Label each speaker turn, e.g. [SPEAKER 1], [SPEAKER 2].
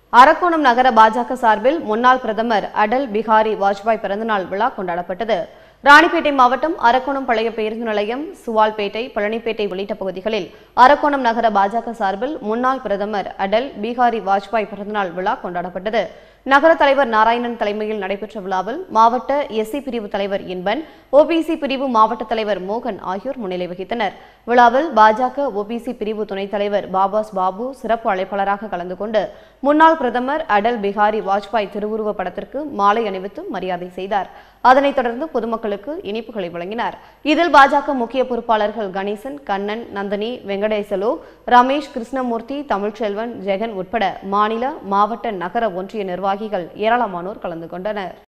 [SPEAKER 1] அரக்கோணம் நகர பாஜக சார்பில் முன்னாள் பிரதமர் அடல் பிகாரி வாஜ்பாய் பிறந்தநாள் விழா கொண்டாடப்பட்டது ராணிப்பேட்டை மாவட்டம் அரக்கோணம் பழைய பேருந்து நிலையம் சுவால்பேட்டை பழனிப்பேட்டை உள்ளிட்ட பகுதிகளில் அரக்கோணம் நகர பாஜக சார்பில் முன்னாள் பிரதமர் அடல் பிகாரி வாஜ்பாய் பிறந்தநாள் விழா கொண்டாடப்பட்டது நகர தலைவர் நாராயணன் தலைமையில் நடைபெற்ற விழாவில் மாவட்ட எஸ்சி பிரிவு தலைவர் இன்பன் ஓபிசி பிரிவு மாவட்ட தலைவர் மோகன் ஆகியோர் முன்னிலை வகித்தனர் விழாவில் பாஜக ஓபிசி பிரிவு துணைத் தலைவர் பாபாஸ் பாபு சிறப்பு அழைப்பாளராக கலந்து கொண்டு முன்னாள் பிரதமர் அடல் பிகாரி வாஜ்பாய் திருவுருவ படத்திற்கு மாலை அணிவித்து மரியாதை செய்தார் அதனைத் தொடர்ந்து பொதுமக்களுக்கு இனிப்புகளை வழங்கினார் இதில் பாஜக முக்கிய பொறுப்பாளர்கள் கணேசன் கண்ணன் நந்தினி வெங்கடேசலு ரமேஷ் கிருஷ்ணமூர்த்தி தமிழ்ச்செல்வன் ஜெகன் உட்பட மாநில மாவட்ட நகர ஒன்றிய நிர்வாகிகள் ஏராளமானோர் கலந்து கொண்டனர்